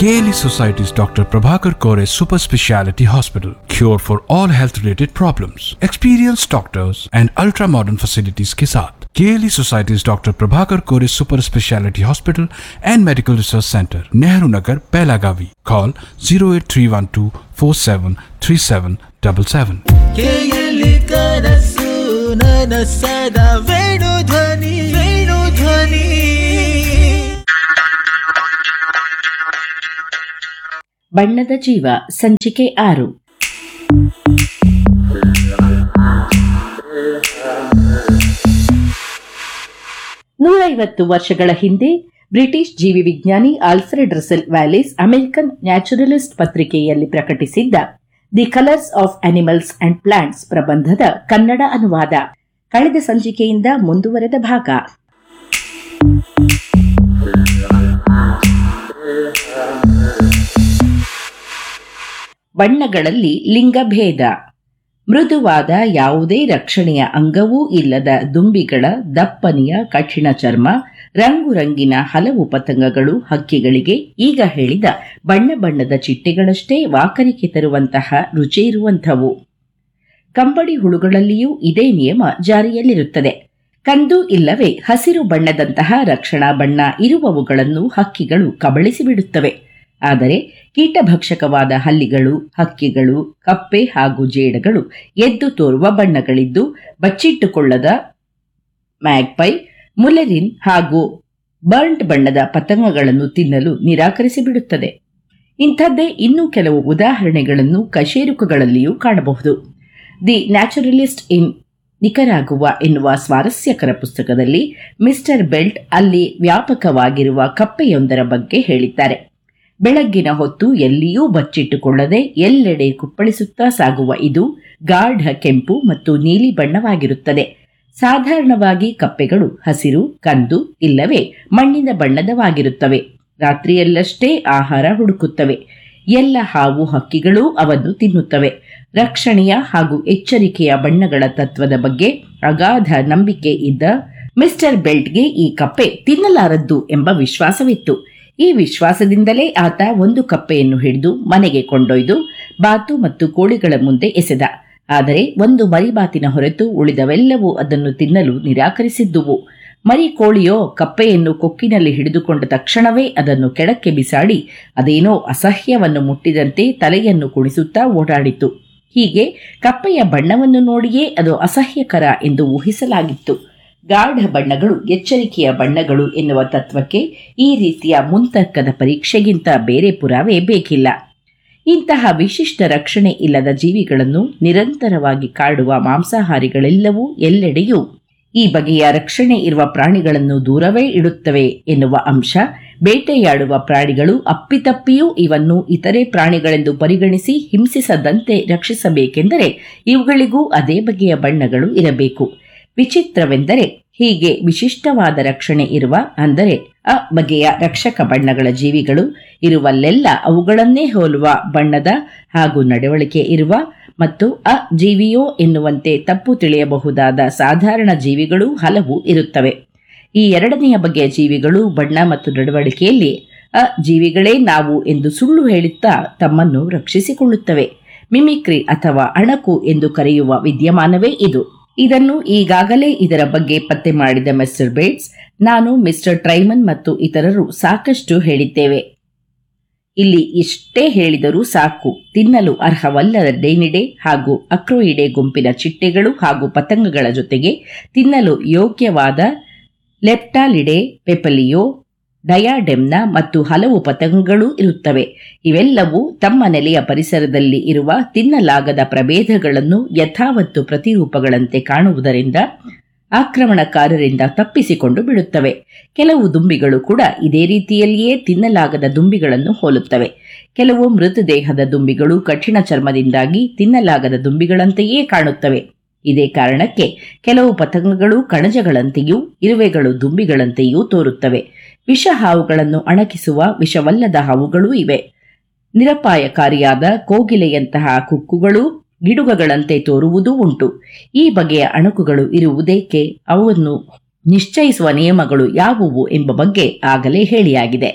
KLE Society's Dr. Prabhakar Kore Super Speciality Hospital. Cure for all health related problems. Experienced doctors and ultra modern facilities के साथ KLE Society's Dr. Prabhakar Kore Super Speciality Hospital and Medical Research Center, Nehru Nagar, Pelagavi. Call 08312 473777. ಕೇಯಲಿ ಕನಸು ನನಸದ ವೇಣು ಧ್ವನಿ ವೇಣು ಧ್ವನಿ ಬಣ್ಣದ ಜೀವ ಸಂಚಿಕೆ ಆರು ನೂರೈವತ್ತು ವರ್ಷಗಳ ಹಿಂದೆ ಬ್ರಿಟಿಷ್ ಜೀವಿ ವಿಜ್ಞಾನಿ Alfred Russel Wallace American naturalist ಪತ್ರಿಕೆಯಲ್ಲಿ ಪ್ರಕಟಿಸಿದ್ದ the colours of animals and plants ಪ್ರಬಂಧದ ಕನ್ನಡ ಅನುವಾದ ಕಳೆದ ಸಂಚಿಕೆಯಿಂದ ಮುಂದುವರೆದ ಭಾಗ ಬಣ್ಣಗಳಲ್ಲಿ ಲಿಂಗಭೇದ ಮೃದುವಾದ ಯಾವುದೇ ರಕ್ಷಣೆಯ ಅಂಗವೂ ಇಲ್ಲದ ದುಂಬಿಗಳ ದಪ್ಪನೆಯ ಕಠಿಣ ಚರ್ಮ ರಂಗುರಂಗಿನ ಹಲವು ಪತಂಗಗಳು ಹಕ್ಕಿಗಳಿಗೆ ಈಗ ಹೇಳಿದ ಬಣ್ಣ ಬಣ್ಣದ ಚಿಟ್ಟೆಗಳಷ್ಟೇ ವಾಕರಿಕೆ ತರುವಂತಹ ರುಚಿ ಇರುವಂಥವು ಕಂಬಳಿ ಹುಳುಗಳಲ್ಲಿಯೂ ಇದೇ ನಿಯಮ ಜಾರಿಯಲ್ಲಿರುತ್ತದೆ ಕಂದು ಇಲ್ಲವೇ ಹಸಿರು ಬಣ್ಣದಂತಹ ರಕ್ಷಣಾ ಬಣ್ಣ ಇರುವವುಗಳನ್ನು ಹಕ್ಕಿಗಳು ಕಬಳಿಸಿ ಬಿಡುತ್ತವೆ ಆದರೆ ಕೀಟಭಕ್ಷಕವಾದ ಹಲ್ಲಿಗಳು ಹಕ್ಕಿಗಳು ಕಪ್ಪೆ ಹಾಗೂ ಜೇಡಗಳು ಎದ್ದು ತೋರುವ ಬಣ್ಣಗಳಿದ್ದು ಬಚ್ಚಿಟ್ಟುಕೊಳ್ಳದ ಮ್ಯಾಗ್ಪೈ ಮುಲೆರಿನ್ ಹಾಗೂ ಬರ್ಂಟ್ ಬಣ್ಣದ ಪತಂಗಗಳನ್ನು ತಿನ್ನಲು ನಿರಾಕರಿಸಿ ಬಿಡುತ್ತದೆ ಇಂಥದ್ದೇ ಇನ್ನೂ ಕೆಲವು ಉದಾಹರಣೆಗಳನ್ನು ಕಶೇರುಕಗಳಲ್ಲಿಯೂ ಕಾಣಬಹುದು ದಿ ನ್ಯಾಚುರಲಿಸ್ಟ್ ಇನ್ ನಿಕರಾಗುವ ಎನ್ನುವ ಸ್ವಾರಸ್ಯಕರ ಪುಸ್ತಕದಲ್ಲಿ ಮಿಸ್ಟರ್ ಬೆಲ್ಟ್ ಅಲ್ಲಿ ವ್ಯಾಪಕವಾಗಿರುವ ಕಪ್ಪೆಯೊಂದರ ಬಗ್ಗೆ ಹೇಳಿದ್ದಾರೆ ಬೆಳಗ್ಗಿನ ಹೊತ್ತು ಎಲ್ಲಿಯೂ ಬಚ್ಚಿಟ್ಟುಕೊಳ್ಳದೆ ಎಲ್ಲೆಡೆ ಕುಪ್ಪಳಿಸುತ್ತಾ ಸಾಗುವ ಇದು ಗಾಢ ಕೆಂಪು ಮತ್ತು ನೀಲಿ ಬಣ್ಣವಾಗಿರುತ್ತದೆ ಸಾಧಾರಣವಾಗಿ ಕಪ್ಪೆಗಳು ಹಸಿರು ಕಂದು ಇಲ್ಲವೇ ಮಣ್ಣಿನ ಬಣ್ಣದವಾಗಿರುತ್ತವೆ ರಾತ್ರಿಯಲ್ಲಷ್ಟೇ ಆಹಾರ ಹುಡುಕುತ್ತವೆ ಎಲ್ಲ ಹಾವು ಹಕ್ಕಿಗಳೂ ಅವನ್ನು ತಿನ್ನುತ್ತವೆ ರಕ್ಷಣೆಯ ಹಾಗೂ ಎಚ್ಚರಿಕೆಯ ಬಣ್ಣಗಳ ತತ್ವದ ಬಗ್ಗೆ ಅಗಾಧ ನಂಬಿಕೆ ಇದ್ದ ಮಿಸ್ಟರ್ ಬೆಲ್ಟ್ಗೆ ಈ ಕಪ್ಪೆ ತಿನ್ನಲಾರದ್ದು ಎಂಬ ವಿಶ್ವಾಸವಿತ್ತು ಈ ವಿಶ್ವಾಸದಿಂದಲೇ ಆತ ಒಂದು ಕಪ್ಪೆಯನ್ನು ಹಿಡಿದು ಮನೆಗೆ ಕೊಂಡೊಯ್ದು ಬಾತು ಮತ್ತು ಕೋಳಿಗಳ ಮುಂದೆ ಎಸೆದ ಆದರೆ ಒಂದು ಮರಿಬಾತಿನ ಹೊರತು ಉಳಿದವೆಲ್ಲವೂ ಅದನ್ನು ತಿನ್ನಲು ನಿರಾಕರಿಸಿದ್ದುವು ಮರಿ ಕೋಳಿಯೋ ಕಪ್ಪೆಯನ್ನು ಕೊಕ್ಕಿನಲ್ಲಿ ಹಿಡಿದುಕೊಂಡ ತಕ್ಷಣವೇ ಅದನ್ನು ಕೆಳಕ್ಕೆ ಬಿಸಾಡಿ ಅದೇನೋ ಅಸಹ್ಯವನ್ನು ಮುಟ್ಟಿದಂತೆ ತಲೆಯನ್ನು ಕುಣಿಸುತ್ತಾ ಓಡಾಡಿತು ಹೀಗೆ ಕಪ್ಪೆಯ ಬಣ್ಣವನ್ನು ನೋಡಿಯೇ ಅದು ಅಸಹ್ಯಕರ ಎಂದು ಊಹಿಸಲಾಗಿತ್ತು ಗಾಢ ಬಣ್ಣಗಳು ಎಚ್ಚರಿಕೆಯ ಬಣ್ಣಗಳು ಎನ್ನುವ ತತ್ವಕ್ಕೆ ಈ ರೀತಿಯ ಮುಂತರ್ಕದ ಪರೀಕ್ಷೆಗಿಂತ ಬೇರೆ ಪುರಾವೆ ಬೇಕಿಲ್ಲ ಇಂತಹ ವಿಶಿಷ್ಟ ರಕ್ಷಣೆ ಇಲ್ಲದ ಜೀವಿಗಳನ್ನು ನಿರಂತರವಾಗಿ ಕಾಡುವ ಮಾಂಸಾಹಾರಿಗಳೆಲ್ಲವೂ ಎಲ್ಲೆಡೆಯೂ ಈ ಬಗೆಯ ರಕ್ಷಣೆ ಇರುವ ಪ್ರಾಣಿಗಳನ್ನು ದೂರವೇ ಇಡುತ್ತವೆ ಎನ್ನುವ ಅಂಶ ಬೇಟೆಯಾಡುವ ಪ್ರಾಣಿಗಳು ಅಪ್ಪಿತಪ್ಪಿಯೂ ಇವನ್ನು ಇತರೆ ಪ್ರಾಣಿಗಳೆಂದು ಪರಿಗಣಿಸಿ ಹಿಂಸಿಸದಂತೆ ರಕ್ಷಿಸಬೇಕೆಂದರೆ ಇವುಗಳಿಗೂ ಅದೇ ಬಗೆಯ ಬಣ್ಣಗಳು ಇರಬೇಕು ವಿಚಿತ್ರವೆಂದರೆ ಹೀಗೆ ವಿಶಿಷ್ಟವಾದ ರಕ್ಷಣೆ ಇರುವ ಅಂದರೆ ಅ ಬಗೆಯ ರಕ್ಷಕ ಬಣ್ಣಗಳ ಜೀವಿಗಳು ಇರುವಲ್ಲೆಲ್ಲ ಅವುಗಳನ್ನೇ ಹೋಲುವ ಬಣ್ಣದ ಹಾಗೂ ನಡವಳಿಕೆ ಇರುವ ಮತ್ತು ಅ ಜೀವಿಯೋ ಎನ್ನುವಂತೆ ತಪ್ಪು ತಿಳಿಯಬಹುದಾದ ಸಾಧಾರಣ ಜೀವಿಗಳೂ ಹಲವು ಇರುತ್ತವೆ ಈ ಎರಡನೆಯ ಬಗೆಯ ಜೀವಿಗಳು ಬಣ್ಣ ಮತ್ತು ನಡವಳಿಕೆಯಲ್ಲಿ ಅ ಜೀವಿಗಳೇ ನಾವು ಎಂದು ಸುಳ್ಳು ಹೇಳುತ್ತಾ ತಮ್ಮನ್ನು ರಕ್ಷಿಸಿಕೊಳ್ಳುತ್ತವೆ ಮಿಮಿಕ್ರಿ ಅಥವಾ ಅಣಕು ಎಂದು ಕರೆಯುವ ವಿದ್ಯಮಾನವೇ ಇದು ಇದನ್ನು ಈಗಾಗಲೇ ಇದರ ಬಗ್ಗೆ ಪತ್ತೆ ಮಾಡಿದ ಮಿಸ್ಟರ್ ಬೇಟ್ಸ್ ನಾನು ಮಿಸ್ಟರ್ ಟ್ರೈಮನ್ ಮತ್ತು ಇತರರು ಸಾಕಷ್ಟು ಹೇಳಿದ್ದೇವೆ ಇಲ್ಲಿ ಇಷ್ಟೇ ಹೇಳಿದರೂ ಸಾಕು ತಿನ್ನಲು ಅರ್ಹವಲ್ಲದ ಡೇನಿಡೆ ಹಾಗೂ ಅಕ್ರೋಯಿಡೆ ಗುಂಪಿನ ಚಿಟ್ಟೆಗಳು ಹಾಗೂ ಪತಂಗಗಳ ಜೊತೆಗೆ ತಿನ್ನಲು ಯೋಗ್ಯವಾದ ಲೆಪ್ಟಾಲಿಡೆ ಪೆಪಲಿಯೋ ಡಯಾಡೆಮ್ನ ಮತ್ತು ಹಲವು ಪತಂಗಗಳೂ ಇರುತ್ತವೆ ಇವೆಲ್ಲವೂ ತಮ್ಮ ನೆಲೆಯ ಪರಿಸರದಲ್ಲಿ ಇರುವ ತಿನ್ನಲಾಗದ ಪ್ರಭೇದಗಳನ್ನು ಯಥಾವತ್ತು ಪ್ರತಿರೂಪಗಳಂತೆ ಕಾಣುವುದರಿಂದ ಆಕ್ರಮಣಕಾರರಿಂದ ತಪ್ಪಿಸಿಕೊಂಡು ಬಿಡುತ್ತವೆ ಕೆಲವು ದುಂಬಿಗಳು ಕೂಡ ಇದೇ ರೀತಿಯಲ್ಲಿಯೇ ತಿನ್ನಲಾಗದ ದುಂಬಿಗಳನ್ನು ಹೋಲುತ್ತವೆ ಕೆಲವು ಮೃತದೇಹದ ದುಂಬಿಗಳು ಕಠಿಣ ಚರ್ಮದಿಂದಾಗಿ ತಿನ್ನಲಾಗದ ದುಂಬಿಗಳಂತೆಯೇ ಕಾಣುತ್ತವೆ ಇದೇ ಕಾರಣಕ್ಕೆ ಕೆಲವು ಪತಂಗಗಳು ಕಣಜಗಳಂತೆಯೂ ಇರುವೆಗಳು ದುಂಬಿಗಳಂತೆಯೂ ತೋರುತ್ತವೆ ವಿಷ ಹಾವುಗಳನ್ನು ಅಣಕಿಸುವ ವಿಷವಲ್ಲದ ಹಾವುಗಳೂ ಇವೆ ನಿರಪಾಯಕಾರಿಯಾದ ಕೋಗಿಲೆಯಂತಹ ಕುಕ್ಕುಗಳೂ ಗಿಡುಗಗಳಂತೆ ತೋರುವುದೂ ಉಂಟು ಈ ಬಗೆಯ ಅಣುಕುಗಳು ಇರುವುದೇಕೆ ಅವನ್ನು ನಿಶ್ಚಯಿಸುವ ನಿಯಮಗಳು ಯಾವುವು ಎಂಬ ಬಗ್ಗೆ ಆಗಲೇ ಹೇಳಿಯಾಗಿದೆ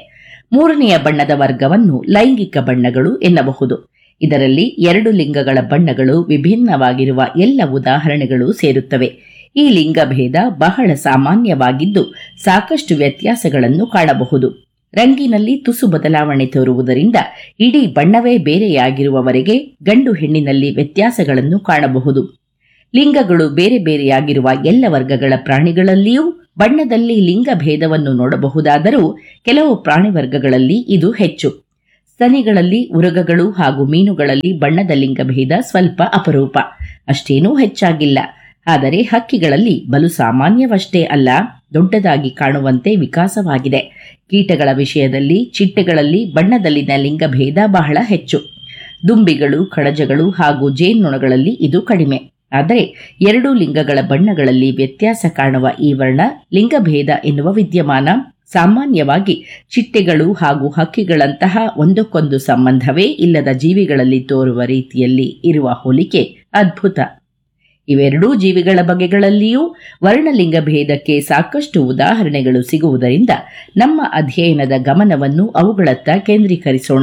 ಮೂರನೆಯ ಬಣ್ಣದ ವರ್ಗವನ್ನು ಲೈಂಗಿಕ ಬಣ್ಣಗಳು ಎನ್ನಬಹುದು ಇದರಲ್ಲಿ ಎರಡು ಲಿಂಗಗಳ ಬಣ್ಣಗಳು ವಿಭಿನ್ನವಾಗಿರುವ ಎಲ್ಲ ಉದಾಹರಣೆಗಳು ಸೇರುತ್ತವೆ ಈ ಲಿಂಗಭೇದ ಬಹಳ ಸಾಮಾನ್ಯವಾಗಿದ್ದು ಸಾಕಷ್ಟು ವ್ಯತ್ಯಾಸಗಳನ್ನು ಕಾಣಬಹುದು ರಂಗಿನಲ್ಲಿ ತುಸು ಬದಲಾವಣೆ ತೋರುವುದರಿಂದ ಇಡೀ ಬಣ್ಣವೇ ಬೇರೆಯಾಗಿರುವವರೆಗೆ ಗಂಡು ಹೆಣ್ಣಿನಲ್ಲಿ ವ್ಯತ್ಯಾಸಗಳನ್ನು ಕಾಣಬಹುದು ಲಿಂಗಗಳು ಬೇರೆ ಬೇರೆಯಾಗಿರುವ ಎಲ್ಲ ವರ್ಗಗಳ ಪ್ರಾಣಿಗಳಲ್ಲಿಯೂ ಬಣ್ಣದಲ್ಲಿ ಲಿಂಗ ಭೇದವನ್ನು ನೋಡಬಹುದಾದರೂ ಕೆಲವು ಪ್ರಾಣಿ ವರ್ಗಗಳಲ್ಲಿ ಇದು ಹೆಚ್ಚು ಸ್ತನಿಗಳಲ್ಲಿ ಉರಗಗಳು ಹಾಗೂ ಮೀನುಗಳಲ್ಲಿ ಬಣ್ಣದ ಲಿಂಗಭೇದ ಸ್ವಲ್ಪ ಅಪರೂಪ ಅಷ್ಟೇನೂ ಹೆಚ್ಚಾಗಿಲ್ಲ ಆದರೆ ಹಕ್ಕಿಗಳಲ್ಲಿ ಬಲು ಸಾಮಾನ್ಯವಷ್ಟೇ ಅಲ್ಲ ದೊಡ್ಡದಾಗಿ ಕಾಣುವಂತೆ ವಿಕಾಸವಾಗಿದೆ ಕೀಟಗಳ ವಿಷಯದಲ್ಲಿ ಚಿಟ್ಟೆಗಳಲ್ಲಿ ಬಣ್ಣದಲ್ಲಿನ ಲಿಂಗಭೇದ ಬಹಳ ಹೆಚ್ಚು ದುಂಬಿಗಳು ಕಡಜಗಳು ಹಾಗೂ ಜೇನ್ನೊಣಗಳಲ್ಲಿ ಇದು ಕಡಿಮೆ ಆದರೆ ಎರಡೂ ಲಿಂಗಗಳ ಬಣ್ಣಗಳಲ್ಲಿ ವ್ಯತ್ಯಾಸ ಕಾಣುವ ಈ ವರ್ಣ ಲಿಂಗಭೇದ ಎನ್ನುವ ವಿದ್ಯಮಾನ ಸಾಮಾನ್ಯವಾಗಿ ಚಿಟ್ಟೆಗಳು ಹಾಗೂ ಹಕ್ಕಿಗಳಂತಹ ಒಂದಕ್ಕೊಂದು ಸಂಬಂಧವೇ ಇಲ್ಲದ ಜೀವಿಗಳಲ್ಲಿ ತೋರುವ ರೀತಿಯಲ್ಲಿ ಇರುವ ಹೋಲಿಕೆ ಅದ್ಭುತ ಇವೆರಡೂ ಜೀವಿಗಳ ಬಗೆಗಳಲ್ಲಿಯೂ ವರ್ಣಲಿಂಗ ಭೇದಕ್ಕೆ ಸಾಕಷ್ಟು ಉದಾಹರಣೆಗಳು ಸಿಗುವುದರಿಂದ ನಮ್ಮ ಅಧ್ಯಯನದ ಗಮನವನ್ನು ಅವುಗಳತ್ತ ಕೇಂದ್ರೀಕರಿಸೋಣ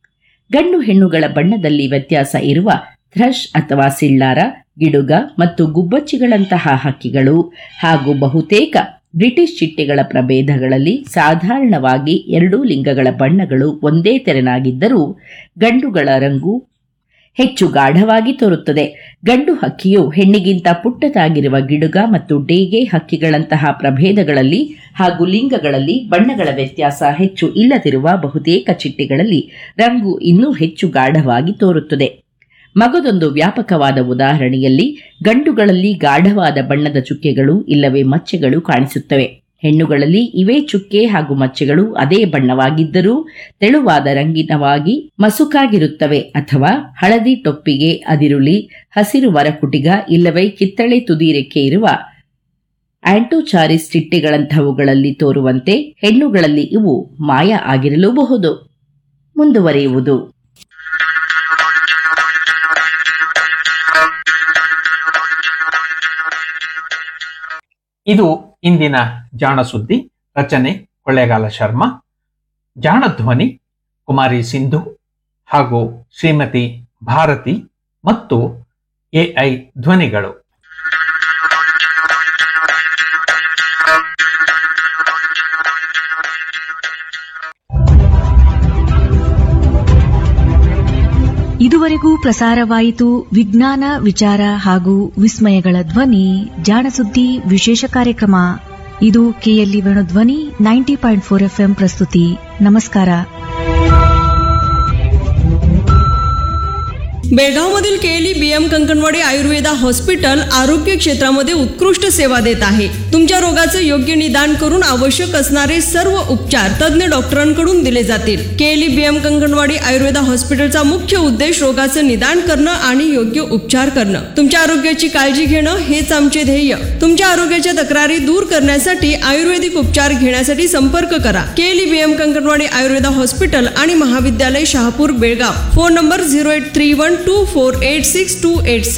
ಗಂಡು ಹೆಣ್ಣುಗಳ ಬಣ್ಣದಲ್ಲಿ ವ್ಯತ್ಯಾಸ ಇರುವ ಥ್ರಶ್ ಅಥವಾ ಸಿಳ್ಳಾರ ಗಿಡುಗ ಮತ್ತು ಗುಬ್ಬಚ್ಚಿಗಳಂತಹ ಹಕ್ಕಿಗಳು ಹಾಗೂ ಬಹುತೇಕ ಬ್ರಿಟಿಷ್ ಚಿಟ್ಟೆಗಳ ಪ್ರಭೇದಗಳಲ್ಲಿ ಸಾಧಾರಣವಾಗಿ ಎರಡೂ ಲಿಂಗಗಳ ಬಣ್ಣಗಳು ಒಂದೇ ತೆರನಾಗಿದ್ದರೂ ಗಂಡುಗಳ ರಂಗು ಹೆಚ್ಚು ಗಾಢವಾಗಿ ತೋರುತ್ತದೆ ಗಂಡು ಹಕ್ಕಿಯು ಹೆಣ್ಣಿಗಿಂತ ಪುಟ್ಟದಾಗಿರುವ ಗಿಡುಗ ಮತ್ತು ಡೇಗೆ ಹಕ್ಕಿಗಳಂತಹ ಪ್ರಭೇದಗಳಲ್ಲಿ ಹಾಗೂ ಲಿಂಗಗಳಲ್ಲಿ ಬಣ್ಣಗಳ ವ್ಯತ್ಯಾಸ ಹೆಚ್ಚು ಇಲ್ಲದಿರುವ ಬಹುತೇಕ ಚಿಟ್ಟೆಗಳಲ್ಲಿ ರಂಗು ಇನ್ನೂ ಹೆಚ್ಚು ಗಾಢವಾಗಿ ತೋರುತ್ತದೆ ಮಗದೊಂದು ವ್ಯಾಪಕವಾದ ಉದಾಹರಣೆಯಲ್ಲಿ ಗಂಡುಗಳಲ್ಲಿ ಗಾಢವಾದ ಬಣ್ಣದ ಚುಕ್ಕೆಗಳು ಇಲ್ಲವೇ ಮಚ್ಚೆಗಳು ಕಾಣಿಸುತ್ತವೆ ಹೆಣ್ಣುಗಳಲ್ಲಿ ಇವೇ ಚುಕ್ಕೆ ಹಾಗೂ ಮಚ್ಚೆಗಳು ಅದೇ ಬಣ್ಣವಾಗಿದ್ದರೂ ತೆಳುವಾದ ರಂಗಿನವಾಗಿ ಮಸುಕಾಗಿರುತ್ತವೆ ಅಥವಾ ಹಳದಿ ಟೊಪ್ಪಿಗೆ ಅದಿರುಳಿ ಹಸಿರು ಮರಕುಟಿಗ ಇಲ್ಲವೇ ಕಿತ್ತಳೆ ತುದಿರೆಕ್ಕೆ ಇರುವ ಆಂಟೋಚಾರಿಸ್ ಚಿಟ್ಟೆಗಳಂತಹವುಗಳಲ್ಲಿ ತೋರುವಂತೆ ಹೆಣ್ಣುಗಳಲ್ಲಿ ಇವು ಮಾಯ ಆಗಿರಲೂಬಹುದು ಮುಂದುವರಿಯುವುದು ಇದು ಇಂದಿನ ಜಾಣ ಸುದ್ದಿ ರಚನೆ ಕೊಳ್ಳೇಗಾಲ ಶರ್ಮಾ ಜಾಣ ಧ್ವನಿ ಕುಮಾರಿ ಸಿಂಧು ಹಾಗೂ ಶ್ರೀಮತಿ ಭಾರತಿ ಮತ್ತು ಎಐ ಧ್ವನಿಗಳು ಇದುವರೆಗೂ ಪ್ರಸಾರವಾಯಿತು ವಿಜ್ಞಾನ ವಿಚಾರ ಹಾಗೂ ವಿಸ್ಮಯಗಳ ಧ್ವನಿ ಜಾಣಸುದ್ದಿ ವಿಶೇಷ ಕಾರ್ಯಕ್ರಮ ಇದು ಕೆಎಲ್ಇ ಧ್ವನಿ ನೈಂಟಿ ಪಾಯಿಂಟ್ ಫೋರ್ ಎಫ್ಎಂ ಪ್ರಸ್ತುತಿ नमस्कार बेळगावमधील KLE BM Kankanwadi Ayurveda hospital आरोग्य क्षेत्रामध्ये उत्कृष्ट सेवा देत आहे तुमच्या रोगाचं योग्य निदान करून आवश्यक असणारे सर्व उपचार तज्ज्ञ डॉक्टरांकडून दिले जातील केएलई बीएम कंकणवाडी आयुर्वेदा हॉस्पिटलचा मुख्य उद्देश रोगाचं निदान करणं आणि योग्य उपचार करणं तुमच्या आरोग्याची काळजी घेणं हेच आमचे ध्येय तुमच्या आरोग्याच्या तक्रारी दूर करण्यासाठी आयुर्वेदिक उपचार घेण्यासाठी संपर्क करा KLE BM Kankanwadi Ayurveda hospital आणि महाविद्यालय Shahapur Belgaum phone number zero eight three one two four eight six two eight